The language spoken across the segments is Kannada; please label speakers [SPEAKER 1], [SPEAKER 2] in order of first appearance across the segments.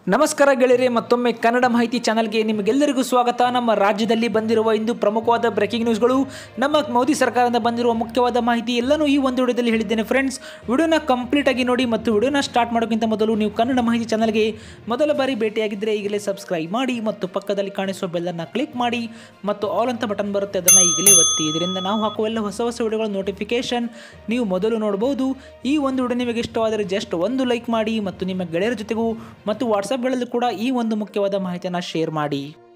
[SPEAKER 1] ನಮಸ್ಕಾರ ಗೆಳೆಯರೆ ಮತ್ತೊಮ್ಮೆ ಕನ್ನಡ ಮಾಹಿತಿ ಚಾನಲ್ಗೆ ನಿಮಗೆಲ್ಲರಿಗೂ ಸ್ವಾಗತ ನಮ್ಮ ರಾಜ್ಯದಲ್ಲಿ ಬಂದಿರುವ ಇಂದು ಪ್ರಮುಖವಾದ ಬ್ರೇಕಿಂಗ್ ನ್ಯೂಸ್ಗಳು ನಮ್ಮ ಮೋದಿ ಸರ್ಕಾರದಿಂದ ಬಂದಿರುವ ಮುಖ್ಯವಾದ ಮಾಹಿತಿ ಎಲ್ಲನೂ ಈ ಒಂದು ವಿಡಿಯೋದಲ್ಲಿ ಹೇಳಿದ್ದೇನೆ ಫ್ರೆಂಡ್ಸ್ ವಿಡಿಯೋನ ಕಂಪ್ಲೀಟ್ ಆಗಿ ನೋಡಿ ಮತ್ತು ವಿಡಿಯೋನ ಸ್ಟಾರ್ಟ್ ಮಾಡೋಕ್ಕಿಂತ ಮೊದಲು ನೀವು ಕನ್ನಡ ಮಾಹಿತಿ ಚಾನಲ್ಗೆ ಮೊದಲ ಬಾರಿ ಭೇಟಿಯಾಗಿದ್ದರೆ ಈಗಲೇ ಸಬ್ಸ್ಕ್ರೈಬ್ ಮಾಡಿ ಮತ್ತು ಪಕ್ಕದಲ್ಲಿ ಕಾಣಿಸುವ ಬೆಲ್ಲನ್ನು ಕ್ಲಿಕ್ ಮಾಡಿ ಮತ್ತು ಆಲ್ ಅಂತ ಬಟನ್ ಬರುತ್ತೆ ಅದನ್ನು ಈಗಲೇ ಒತ್ತಿ ಇದರಿಂದ ನಾವು ಹಾಕುವ ಎಲ್ಲ ಹೊಸ ಹೊಸ ವಿಡಿಯೋಗಳ ನೋಟಿಫಿಕೇಶನ್ ನೀವು ಮೊದಲು ನೋಡಬಹುದು ಈ ಒಂದು ವಿಡಿಯೋ ನಿಮಗೆ ಇಷ್ಟವಾದರೆ ಜಸ್ಟ್ ಒಂದು ಲೈಕ್ ಮಾಡಿ ಮತ್ತು ನಿಮ್ಮ ಗೆಳೆಯರ ಜೊತೆಗೂ ಮತ್ತು ವಾಟ್ಸಪ್ಗಳಲ್ಲಿ ಕೂಡ ಈ ಒಂದು ಮುಖ್ಯವಾದ ಮಾಹಿತಿಯನ್ನು ಶೇರ್ ಮಾಡಿ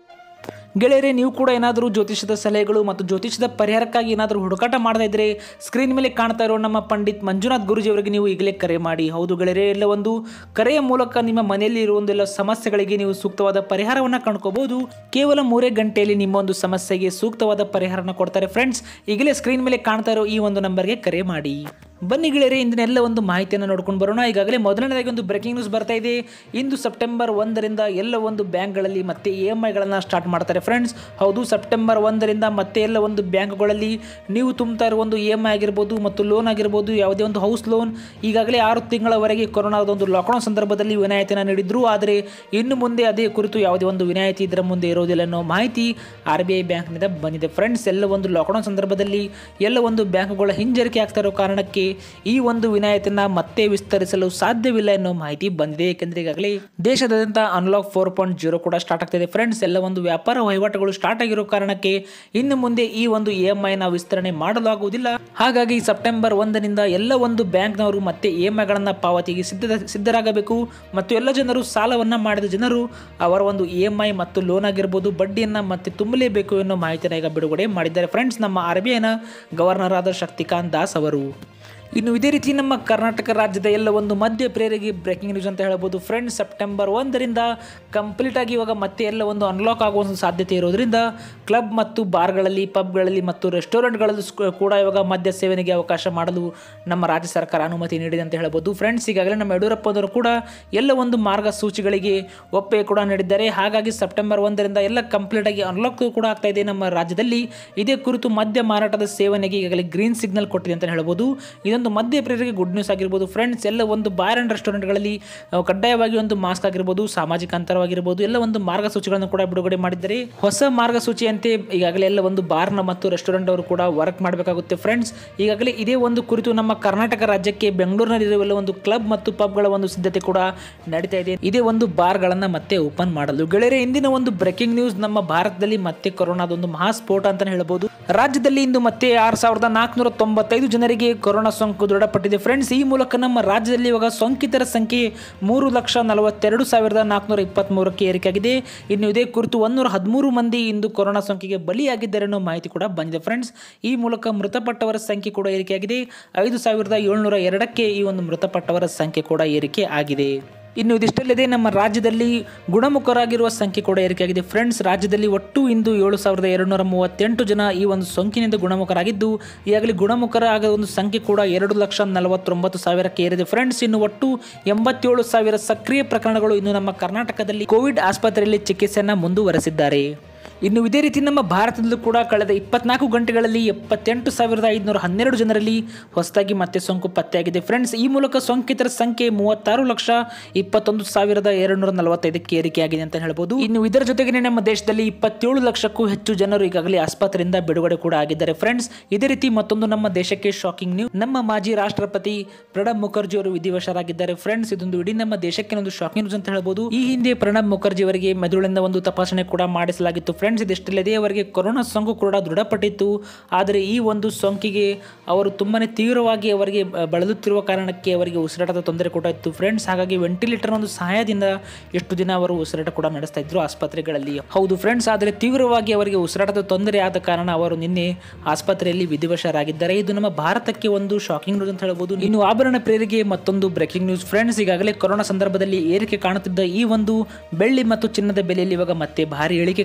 [SPEAKER 1] ಗೆಳೆಯರೆ ನೀವು ಕೂಡ ಏನಾದರೂ ಜ್ಯೋತಿಷದ ಸಲಹೆಗಳು ಮತ್ತು ಜ್ಯೋತಿಷದ ಪರಿಹಾರಕ್ಕಾಗಿ ಏನಾದರೂ ಹುಡುಕಾಟ ಮಾಡ್ತಾ ಇದ್ರೆ ಸ್ಕ್ರೀನ್ ಮೇಲೆ ಕಾಣ್ತಾ ಇರೋ ನಮ್ಮ ಪಂಡಿತ್ ಮಂಜುನಾಥ್ ಗುರುಜಿ ಅವರಿಗೆ ನೀವು ಈಗಲೇ ಕರೆ ಮಾಡಿ ಹೌದು ಗೆಳೆಯರೆ ಎಲ್ಲ ಒಂದು ಕರೆಯ ಮೂಲಕ ನಿಮ್ಮ ಮನೆಯಲ್ಲಿ ಇರುವ ಒಂದೆಲ್ಲ ಸಮಸ್ಯೆಗಳಿಗೆ ನೀವು ಸೂಕ್ತವಾದ ಪರಿಹಾರವನ್ನು ಕಂಡ್ಕೋಬಹುದು ಕೇವಲ ಮೂರೇ ಗಂಟೆಯಲ್ಲಿ ನಿಮ್ಮ ಒಂದು ಸಮಸ್ಯೆಗೆ ಸೂಕ್ತವಾದ ಪರಿಹಾರನ ಕೊಡ್ತಾರೆ ಫ್ರೆಂಡ್ಸ್ ಈಗಲೇ ಸ್ಕ್ರೀನ್ ಮೇಲೆ ಕಾಣ್ತಾ ಇರೋ ಈ ಒಂದು ನಂಬರ್ಗೆ ಕರೆ ಮಾಡಿ ಬನ್ನಿ ಗೆಳೆಯರೆ ಇಂದಿನ ಎಲ್ಲ ಒಂದು ಮಾಹಿತಿಯನ್ನು ನೋಡ್ಕೊಂಡು ಬರೋಣ ಈಗಾಗಲೇ ಮೊದಲನೇದಾಗಿ ಒಂದು ಬ್ರೇಕಿಂಗ್ ನ್ಯೂಸ್ ಬರ್ತಾ ಇದೆ ಇಂದು ಸೆಪ್ಟೆಂಬರ್ ಒಂದರಿಂದ ಎಲ್ಲ ಒಂದು ಬ್ಯಾಂಕ್ಗಳಲ್ಲಿ ಮತ್ತೆ ಇ ಎಮ್ ಐಗಳನ್ನು ಸ್ಟಾರ್ಟ್ ಮಾಡ್ತಾರೆ ಫ್ರೆಂಡ್ಸ್ ಹೌದು ಸೆಪ್ಟೆಂಬರ್ ಒಂದರಿಂದ ಮತ್ತೆ ಎಲ್ಲ ಒಂದು ಬ್ಯಾಂಕ್ಗಳಲ್ಲಿ ನೀವು ತುಂಬ್ತಾ ಇರೋ ಒಂದು ಇ ಎಮ್ ಐ ಆಗಿರ್ಬೋದು ಮತ್ತು ಲೋನ್ ಆಗಿರ್ಬೋದು ಯಾವುದೇ ಒಂದು ಹೌಸ್ ಲೋನ್ ಈಗಾಗಲೇ ಆರು ತಿಂಗಳವರೆಗೆ ಕೊರೋನಾದ ಒಂದು ಲಾಕ್ಡೌನ್ ಸಂದರ್ಭದಲ್ಲಿ ವಿನಾಯಿತಿಯನ್ನು ನೀಡಿದ್ರು ಆದರೆ ಇನ್ನು ಮುಂದೆ ಅದೇ ಕುರಿತು ಯಾವುದೇ ಒಂದು ವಿನಾಯಿತಿ ಇದರ ಮುಂದೆ ಇರೋದಿಲ್ಲ ಅನ್ನೋ ಮಾಹಿತಿ ಆರ್ ಬಿ ಐ ಬ್ಯಾಂಕ್ನಿಂದ ಬಂದಿದೆ ಫ್ರೆಂಡ್ಸ್ ಎಲ್ಲ ಒಂದು ಲಾಕ್ಡೌನ್ ಸಂದರ್ಭದಲ್ಲಿ ಎಲ್ಲ ಒಂದು ಬ್ಯಾಂಕ್ಗಳ ಹಿಂಜರಿಕೆ ಆಗ್ತಾ ಇರೋ ಕಾರಣಕ್ಕೆ ಈ ಒಂದು ವಿನಾಯಿತಿಯನ್ನು ಮತ್ತೆ ವಿಸ್ತರಿಸಲು ಸಾಧ್ಯವಿಲ್ಲ ಎನ್ನುವ ಮಾಹಿತಿ ಬಂದಿದೆ ಏಕೆಂದರೆ ಈಗಾಗಲೇ ದೇಶದಾದ್ಯಂತ ಅನ್ಲಾಕ್ ಫೋರ್ ಪಾಯಿಂಟ್ ಜೀರೋ ಕೂಡ ಸ್ಟಾರ್ಟ್ ಆಗ್ತಿದೆ ಫ್ರೆಂಡ್ಸ್ ಎಲ್ಲ ಒಂದು ವ್ಯಾಪಾರ ವಹಿವಾಟುಗಳು ಸ್ಟಾರ್ಟ್ ಆಗಿರೋ ಕಾರಣಕ್ಕೆ ಇನ್ನು ಮುಂದೆ ಈ ಒಂದು ಇ ಎಂ ಐನ ವಿಸ್ತರಣೆ ಮಾಡಲಾಗುವುದಿಲ್ಲ ಹಾಗಾಗಿ ಸೆಪ್ಟೆಂಬರ್ ಒಂದರಿಂದ ಎಲ್ಲ ಒಂದು ಬ್ಯಾಂಕ್ನವರು ಮತ್ತೆ ಇ ಎಂ ಐಗಳನ್ನು ಪಾವತಿಗೆ ಸಿದ್ಧ ಸಿದ್ಧರಾಗಬೇಕು ಮತ್ತು ಎಲ್ಲ ಜನರು ಸಾಲವನ್ನು ಮಾಡಿದ ಜನರು ಅವರ ಒಂದು ಇ ಎಂ ಐ ಮತ್ತು ಲೋನ್ ಆಗಿರ್ಬೋದು ಬಡ್ಡಿಯನ್ನು ಮತ್ತೆ ತುಂಬಲೇಬೇಕು ಎನ್ನೋ ಮಾಹಿತಿಯನ್ನು ಈಗ ಬಿಡುಗಡೆ ಮಾಡಿದ್ದಾರೆ ಫ್ರೆಂಡ್ಸ್ ನಮ್ಮ ಆರ್ ಬಿ ಐನ ಗವರ್ನರ್ ಆದ ಶಕ್ತಿಕಾಂತ್ ದಾಸ್ ಅವರು ಇನ್ನು ಇದೇ ರೀತಿ ನಮ್ಮ ಕರ್ನಾಟಕ ರಾಜ್ಯದ ಎಲ್ಲ ಒಂದು ಮಧ್ಯ ಪ್ರೇರಿಗೆ ಬ್ರೇಕಿಂಗ್ ನ್ಯೂಸ್ ಅಂತ ಹೇಳ್ಬೋದು ಫ್ರೆಂಡ್ಸ್ ಸೆಪ್ಟೆಂಬರ್ ಒಂದರಿಂದ ಕಂಪ್ಲೀಟ್ ಆಗಿ ಇವಾಗ ಮತ್ತೆ ಎಲ್ಲ ಒಂದು ಅನ್ಲಾಕ್ ಆಗುವ ಒಂದು ಸಾಧ್ಯತೆ ಇರೋದ್ರಿಂದ ಕ್ಲಬ್ ಮತ್ತು ಬಾರ್ಗಳಲ್ಲಿ ಪಬ್ಗಳಲ್ಲಿ ಮತ್ತು ರೆಸ್ಟೋರೆಂಟ್ಗಳಲ್ಲಿ ಕೂಡ ಇವಾಗ ಮದ್ಯ ಸೇವನೆಗೆ ಅವಕಾಶ ಮಾಡಲು ನಮ್ಮ ರಾಜ್ಯ ಸರ್ಕಾರ ಅನುಮತಿ ನೀಡಿದೆ ಅಂತ ಹೇಳ್ಬೋದು ಫ್ರೆಂಡ್ಸ್ ಈಗಾಗಲೇ ನಮ್ಮ ಯಡಿಯೂರಪ್ಪನವರು ಕೂಡ ಎಲ್ಲ ಒಂದು ಮಾರ್ಗಸೂಚಿಗಳಿಗೆ ಒಪ್ಪಿಗೆ ಕೂಡ ನೀಡಿದ್ದಾರೆ ಹಾಗಾಗಿ ಸೆಪ್ಟೆಂಬರ್ ಒಂದರಿಂದ ಎಲ್ಲ ಕಂಪ್ಲೀಟ್ ಆಗಿ ಅನ್ಲಾಕ್ ಕೂಡ ಆಗ್ತಾ ಇದೆ ನಮ್ಮ ರಾಜ್ಯದಲ್ಲಿ ಇದೇ ಕುರಿತು ಮದ್ಯ ಮಾರಾಟದ ಸೇವನೆಗೆ ಈಗಾಗಲೇ ಗ್ರೀನ್ ಸಿಗ್ನಲ್ ಕೊಟ್ಟಿದೆ ಅಂತ ಹೇಳ್ಬೋದು ಇದೊಂದು ಮಧ್ಯ ಪ್ರೇರಿಗೆ ಗುಡ್ ನ್ಯೂಸ್ ಆಗಿರ್ಬೋದು ಫ್ರೆಂಡ್ಸ್ ಎಲ್ಲ ಒಂದು ಬಾರ್ ಆ್ಯಂಡ್ ರೆಸ್ಟೋರೆಂಟ್ಗಳಲ್ಲಿ ಅಹ್, ಕಡ್ಡಾಯವಾಗಿ ಒಂದು ಮಾಸ್ಕ್ ಆಗಿರ್ಬೋದು ಸಾಮಾಜಿಕ ಅಂತರವಾಗಿರ್ಬೋದು ಎಲ್ಲ ಒಂದು ಮಾರ್ಗಸೂಚಿಗಳನ್ನು ಕೂಡ ಬಿಡುಗಡೆ ಮಾಡಿದ್ದಾರೆ ಹೊಸ ಮಾರ್ಗಸೂಚಿಯಂತೆ ಈಗಾಗಲೇ ಎಲ್ಲ ಒಂದು ಬಾರ್ನ ಮತ್ತು ರೆಸ್ಟೋರೆಂಟ್ ಅವರು ಕೂಡ ವರ್ಕ್ ಮಾಡಬೇಕಾಗುತ್ತೆ ಫ್ರೆಂಡ್ಸ್ ಈಗಾಗಲೇ ಇದೇ ಒಂದು ಕುರಿತು ನಮ್ಮ ಕರ್ನಾಟಕ ರಾಜ್ಯಕ್ಕೆ ಬೆಂಗಳೂರಿನಲ್ಲಿರುವ ಎಲ್ಲ ಒಂದು ಕ್ಲಬ್ ಮತ್ತು ಪಬ್ಗಳ ಒಂದು ಸಿದ್ಧತೆ ಕೂಡ ನಡೀತಾ ಇದೆ ಇದೇ ಒಂದು ಬಾರ್ಗಳನ್ನು ಮತ್ತೆ ಓಪನ್ ಮಾಡಲು ಗೆಳೆಯರೆ ಇಂದಿನ ಒಂದು ಬ್ರೇಕಿಂಗ್ ನ್ಯೂಸ್ ನಮ್ಮ ಭಾರತದಲ್ಲಿ ಮತ್ತೆ ಕೊರೋನಾದ ಒಂದು ಮಹಾಸ್ಫೋಟ ಅಂತ ಹೇಳ್ಬೋದು ರಾಜ್ಯದಲ್ಲಿ ಇಂದು ಮತ್ತೆ ಆರು ಸಾವಿರದ ನಾಲ್ಕುನೂರ ತೊಂಬತ್ತೈದು ಜನರಿಗೆ ಕೊರೋನಾ ಸೋಂಕು ದೃಢಪಟ್ಟಿದೆ ಫ್ರೆಂಡ್ಸ್ ಈ ಮೂಲಕ ನಮ್ಮ ರಾಜ್ಯದಲ್ಲಿ ಇವಾಗ ಸೋಂಕಿತರ ಸಂಖ್ಯೆ ಮೂರು ಲಕ್ಷ ನಲವತ್ತೆರಡು ಸಾವಿರದ ನಾಲ್ಕುನೂರ ಇಪ್ಪತ್ತ್ಮೂರಕ್ಕೆ ಏರಿಕೆಯಾಗಿದೆ ಇನ್ನು ಇದೇ ಕುರಿತು ಒಂದೂರ ಹದಿಮೂರು ಮಂದಿ ಇಂದು ಕೊರೋನಾ ಸೋಂಕಿಗೆ ಬಲಿಯಾಗಿದ್ದಾರೆ ಅನ್ನೋ ಮಾಹಿತಿ ಕೂಡ ಬಂದಿದೆ ಫ್ರೆಂಡ್ಸ್ ಈ ಮೂಲಕ ಮೃತಪಟ್ಟವರ ಸಂಖ್ಯೆ ಕೂಡ ಏರಿಕೆಯಾಗಿದೆ ಐದು ಸಾವಿರದ ಏಳ್ನೂರ ಎರಡಕ್ಕೆ ಈ ಒಂದು ಮೃತಪಟ್ಟವರ ಸಂಖ್ಯೆ ಕೂಡ ಏರಿಕೆ ಆಗಿದೆ ಇನ್ನು ಇದಿಷ್ಟಲ್ಲದೆ ನಮ್ಮ ರಾಜ್ಯದಲ್ಲಿ ಗುಣಮುಖರಾಗಿರುವ ಸಂಖ್ಯೆ ಕೂಡ ಏರಿಕೆಯಾಗಿದೆ ಫ್ರೆಂಡ್ಸ್ ರಾಜ್ಯದಲ್ಲಿ ಒಟ್ಟು ಇಂದು ಏಳು ಸಾವಿರದ ಎರಡುನೂರ ಮೂವತ್ತೆಂಟು ಜನ ಈ ಒಂದು ಸೋಂಕಿನಿಂದ ಗುಣಮುಖರಾಗಿದ್ದು ಈಗಾಗಲೇ ಗುಣಮುಖರ ಆಗೋ ಒಂದು ಸಂಖ್ಯೆ ಕೂಡ ಎರಡು ಲಕ್ಷ ನಲವತ್ತೊಂಬತ್ತು ಸಾವಿರಕ್ಕೆ ಏರಿದೆ ಫ್ರೆಂಡ್ಸ್ ಇನ್ನು ಒಟ್ಟು ಎಂಬತ್ತೇಳು ಸಾವಿರ ಸಕ್ರಿಯ ಪ್ರಕರಣಗಳು ಇನ್ನು ನಮ್ಮ ಕರ್ನಾಟಕದಲ್ಲಿ ಕೋವಿಡ್ ಆಸ್ಪತ್ರೆಯಲ್ಲಿ ಚಿಕಿತ್ಸೆಯನ್ನು ಮುಂದುವರೆಸಿದ್ದಾರೆ ಇನ್ನು ಇದೇ ರೀತಿ ನಮ್ಮ ಭಾರತದಲ್ಲೂ ಕೂಡ ಕಳೆದ ಇಪ್ಪತ್ನಾಲ್ಕು ಗಂಟೆಗಳಲ್ಲಿ ಎಪ್ಪತ್ತೆಂಟು ಸಾವಿರದ ಐದುನೂರ ಹನ್ನೆರಡು ಜನರಲ್ಲಿ ಹೊಸದಾಗಿ ಮತ್ತೆ ಸೋಂಕು ಪತ್ತೆಯಾಗಿದೆ ಫ್ರೆಂಡ್ಸ್ ಈ ಮೂಲಕ ಸೋಂಕಿತರ ಸಂಖ್ಯೆ ಮೂವತ್ತಾರು ಲಕ್ಷ ಇಪ್ಪತ್ತೊಂದು ಸಾವಿರದ ಎರಡುನೂರ ನಲವತ್ತೈದಕ್ಕೆ ಏರಿಕೆಯಾಗಿದೆ ಅಂತ ಹೇಳ್ಬೋದು ಇನ್ನು ಇದರ ಜೊತೆಗೆ ನಮ್ಮ ದೇಶದಲ್ಲಿ ಇಪ್ಪತ್ತೇಳು ಲಕ್ಷಕ್ಕೂ ಹೆಚ್ಚು ಜನರು ಈಗಾಗಲೇ ಆಸ್ಪತ್ರೆಯಿಂದ ಬಿಡುಗಡೆ ಕೂಡ ಆಗಿದ್ದಾರೆ ಫ್ರೆಂಡ್ಸ್ ಇದೇ ರೀತಿ ಮತ್ತೊಂದು ನಮ್ಮ ದೇಶಕ್ಕೆ ಶಾಕಿಂಗ್ ನ್ಯೂಸ್ ನಮ್ಮ ಮಾಜಿ ರಾಷ್ಟ್ರಪತಿ ಪ್ರಣಬ್ ಮುಖರ್ಜಿ ಅವರು ವಿಧಿವಶರಾಗಿದ್ದಾರೆ ಫ್ರೆಂಡ್ಸ್ ಇದೊಂದು ಇಡೀ ನಮ್ಮ ದೇಶಕ್ಕೆ ಒಂದು ಶಾಕಿಂಗ್ ನ್ಯೂಸ್ ಅಂತ ಹೇಳ್ಬೋದು ಈ ಹಿಂದೆ ಪ್ರಣಬ್ ಮುಖರ್ಜಿ ಅವರಿಗೆ ಮೆದುಳಿನ ಒಂದು ತಪಾಸಣೆ ಕೂಡ ಮಾಡಿಸಲಾಗಿತ್ತು ಫ್ರೆಂಡ್ಸ್ ಇದಿಷ್ಟಲ್ಲದೆ ಅವರಿಗೆ ಕೊರೋನಾ ಸೋಂಕು ಕೂಡ ದೃಢಪಟ್ಟಿತ್ತು ಆದರೆ ಈ ಒಂದು ಸೋಂಕಿಗೆ ಅವರು ತುಂಬಾನೇ ತೀವ್ರವಾಗಿ ಅವರಿಗೆ ಬ- ಬಳಲುತ್ತಿರುವ ಕಾರಣಕ್ಕೆ ಅವರಿಗೆ ಉಸಿರಾಟದ ತೊಂದರೆ ಕೂಡ ಇತ್ತು ಫ್ರೆಂಡ್ಸ್ ಹಾಗಾಗಿ ವೆಂಟಿಲೇಟರ್ ಒಂದು ಸಹಾಯದಿಂದ ಎಷ್ಟು ದಿನ ಅವರು ಉಸಿರಾಟ ಕೂಡ ನಡೆಸ್ತಾ ಇದ್ರು ಆಸ್ಪತ್ರೆಗಳಲ್ಲಿ ಹೌದು ಫ್ರೆಂಡ್ಸ್ ಆದರೆ ತೀವ್ರವಾಗಿ ಅವರಿಗೆ ಉಸಿರಾಟದ ತೊಂದರೆ ಆದ ಕಾರಣ ಅವರು ನಿನ್ನೆ ಆಸ್ಪತ್ರೆಯಲ್ಲಿ ವಿಧಿವಶರಾಗಿದ್ದಾರೆ ಇದು ನಮ್ಮ ಭಾರತಕ್ಕೆ ಒಂದು ಶಾಕಿಂಗ್ ನ್ಯೂಸ್ ಅಂತ ಹೇಳ್ಬೋದು ಇನ್ನು ಆಭರಣ ಪ್ರೇರಿಗೆ ಮತ್ತೊಂದು ಬ್ರೇಕಿಂಗ್ ನ್ಯೂಸ್ ಫ್ರೆಂಡ್ಸ್ ಈಗಾಗಲೇ ಕೊರೋನಾ ಸಂದರ್ಭದಲ್ಲಿ ಏರಿಕೆ ಕಾಣುತ್ತಿದ್ದ ಈ ಒಂದು ಬೆಳ್ಳಿ ಮತ್ತು ಚಿನ್ನದ ಬೆಲೆಯಲ್ಲಿ ಇವಾಗ ಮತ್ತೆ ಭಾರಿ ಇಳಿಕೆ ಕಾಣ್ತಾ ಇದೆ ಅಂತ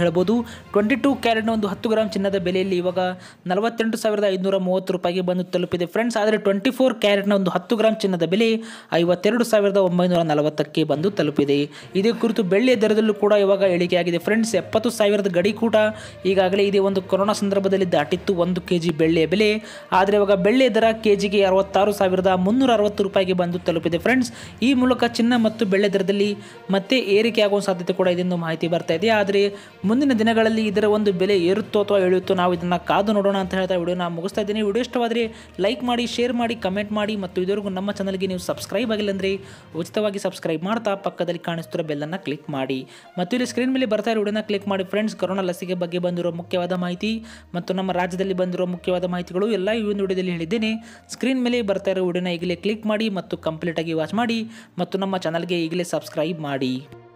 [SPEAKER 1] ಹೇಳ್ಬೋದು ಟ್ವೆಂಟಿ ಟೂ ಕ್ಯಾರೆಟ್ನ ಒಂದು ಹತ್ತು ಗ್ರಾಮ್ ಚಿನ್ನದ ಬೆಲೆಯಲ್ಲಿ ಇವಾಗ ನಲವತ್ತೆಂಟು ಸಾವಿರದ ಐದುನೂರ ಮೂವತ್ತು ರೂಪಾಯಿಗೆ ಬಂದು ತಲುಪಿದೆ ಫ್ರೆಂಡ್ಸ್ ಆದರೆ ಟ್ವೆಂಟಿ ಫೋರ್ ಕ್ಯಾರೆಟ್ನ ಒಂದು ಹತ್ತು ಗ್ರಾಮ್ ಚಿನ್ನದ ಬೆಲೆ ಐವತ್ತೆರಡು ಸಾವಿರದ ಒಂಬೈನೂರ ನಲವತ್ತಕ್ಕೆ ಬಂದು ತಲುಪಿದೆ ಇದೇ ಕುರಿತು ಬೆಳ್ಳಿಯ ದರದಲ್ಲೂ ಕೂಡ ಇವಾಗ ಇಳಿಕೆಯಾಗಿದೆ ಫ್ರೆಂಡ್ಸ್ ಎಪ್ಪತ್ತು ಸಾವಿರದ ಗಡಿ ಕೂಡ ಈಗಾಗಲೇ ಇದೇ ಒಂದು ಕೊರೋನಾ ಸಂದರ್ಭದಲ್ಲಿ ದಾಟಿತ್ತು ಒಂದು ಕೆ ಜಿ ಬೆಳ್ಳಿಯ ಬೆಲೆ ಆದರೆ ಇವಾಗ ಬೆಳ್ಳಿಯ ದರ ಕೆ ಜಿಗೆ ಅರವತ್ತಾರು ಸಾವಿರದ ಮುನ್ನೂರ ಅರವತ್ತು ರೂಪಾಯಿಗೆ ಬಂದು ತಲುಪಿದೆ ಫ್ರೆಂಡ್ಸ್ ಈ ಮೂಲಕ ಚಿನ್ನ ಮತ್ತು ಬೆಳ್ಳಿ ದರದಲ್ಲಿ ಮತ್ತೆ ಏರಿಕೆ ಆಗುವ ಸಾಧ್ಯತೆ ಕೂಡ ಇದೆಂದು ಮಾಹಿತಿ ಬರ್ತಾ ಇದೆ ಆದರೆ ಮುಂದಿನ ದಿನಗಳಲ್ಲಿ ಇದರ ಒಂದು ಬೆಲೆ ಏರುತ್ತೋ ಅಥವಾ ಇಳಿಯುತ್ತೋ ನಾವು ಇದನ್ನು ಕಾದು ನೋಡೋಣ ಅಂತ ಹೇಳ್ತಾ ವಿಡಿಯೋನ ಮುಗಿಸ್ತಾ ಇದ್ದೀನಿ ವಿಡಿಯೋ ಇಷ್ಟವಾದರೆ ಲೈಕ್ ಮಾಡಿ ಶೇರ್ ಮಾಡಿ ಕಮೆಂಟ್ ಮಾಡಿ ಮತ್ತು ಇದುವರೆಗೂ ನಮ್ಮ ಚಾನಲ್ಗೆ ನೀವು ಸಬ್ಸ್ಕ್ರೈಬ್ ಆಗಿಲ್ಲ ಅಂದರೆ ಉಚಿತವಾಗಿ ಸಬ್ಸ್ಕ್ರೈಬ್ ಮಾಡ್ತಾ ಪಕ್ಕದಲ್ಲಿ ಕಾಣಿಸ್ತಿರೋ ಬೆಲ್ಲನ್ನು ಕ್ಲಿಕ್ ಮಾಡಿ ಮತ್ತು ಇಲ್ಲಿ ಸ್ಕ್ರೀನ್ ಮೇಲೆ ಬರ್ತಾ ಇರೋ ವಿಡಿಯೋನ ಕ್ಲಿಕ್ ಮಾಡಿ ಫ್ರೆಂಡ್ಸ್ ಕೊರೋನಾ ಲಸಿಕೆ ಬಗ್ಗೆ ಬಂದಿರೋ ಮುಖ್ಯವಾದ ಮಾಹಿತಿ ಮತ್ತು ನಮ್ಮ ರಾಜ್ಯದಲ್ಲಿ ಬಂದಿರೋ ಮುಖ್ಯವಾದ ಮಾಹಿತಿಗಳು ಎಲ್ಲ ಈ ಒಂದು ವಿಡಿಯೋದಲ್ಲಿ ಹೇಳಿದ್ದೇನೆ ಸ್ಕ್ರೀನ್ ಮೇಲೆ ಬರ್ತಾ ಇರೋ ವಿಡಿಯೋನ ಈಗಲೇ ಕ್ಲಿಕ್ ಮಾಡಿ ಮತ್ತು ಕಂಪ್ಲೀಟಾಗಿ ವಾಚ್ ಮಾಡಿ ಮತ್ತು ನಮ್ಮ ಚಾನಲ್ಗೆ ಈಗಲೇ ಸಬ್ಸ್ಕ್ರೈಬ್ ಮಾಡಿ